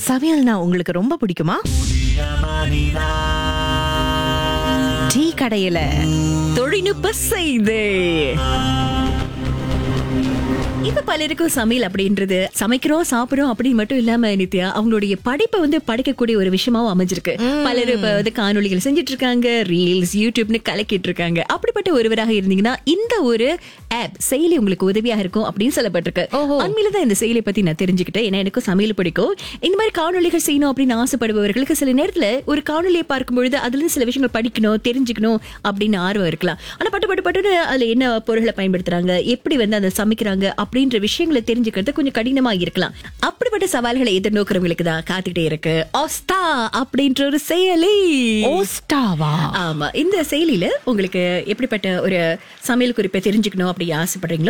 சமையல்னா உங்களுக்கு ரொம்ப பிடிக்குமா டீ கடையில தொழில்நுட்ப செய்து இப்ப பலருக்கும் சமையல் அப்படின்றது சமைக்கிறோம் சாப்பிடுறோம் அப்படின்னு மட்டும் இல்லாம நித்யா அவங்களுடைய படிப்பை வந்து படிக்கக்கூடிய ஒரு விஷயமாவும் அமைஞ்சிருக்கு பலர் இப்ப வந்து காணொளிகள் செஞ்சுட்டு இருக்காங்க ரீல்ஸ் யூடியூப்னு கலக்கிட்டு இருக்காங்க அப்படிப்பட்ட ஒருவராக இருந்தீங்கன்னா இந்த ஒரு ஆப் செயலி உங்களுக்கு உதவியாக இருக்கும் அப்படின்னு சொல்லப்பட்டிருக்கு அண்மையில தான் இந்த செயலியை பத்தி நான் தெரிஞ்சுக்கிட்டேன் ஏன்னா எனக்கும் சமையல் பிடிக்கும் இந்த மாதிரி காணொளிகள் செய்யணும் அப்படின்னு ஆசைப்படுபவர்களுக்கு சில நேரத்துல ஒரு காணொலியை பார்க்கும் பொழுது அதுல இருந்து சில விஷயங்கள் படிக்கணும் தெரிஞ்சுக்கணும் அப்படின்னு ஆர்வம் இருக்கலாம் ஆனா பட்டு பட்டு பட்டுன்னு அதுல என்ன பொருளை பயன்படுத்துறாங்க எப்படி வந்து அதை சமைக்கிறாங்க அப்படின்ற விஷயங்களை தெரிஞ்சுக்கிறது கொஞ்சம் கடினமா இருக்கலாம் அப்படிப்பட்ட சவால்களை எதிர்நோக்கிறவங்களுக்கு தான் காத்துக்கிட்டே இருக்கு ஆஸ்தா அப்படின்ற ஒரு செயலி ஓஸ்டாவா ஆமா இந்த செயலியில உங்களுக்கு எப்படிப்பட்ட ஒரு சமையல் குறிப்பை தெரிஞ்சுக்கணும் அப்படி ஆசைப்படுறீங்களோ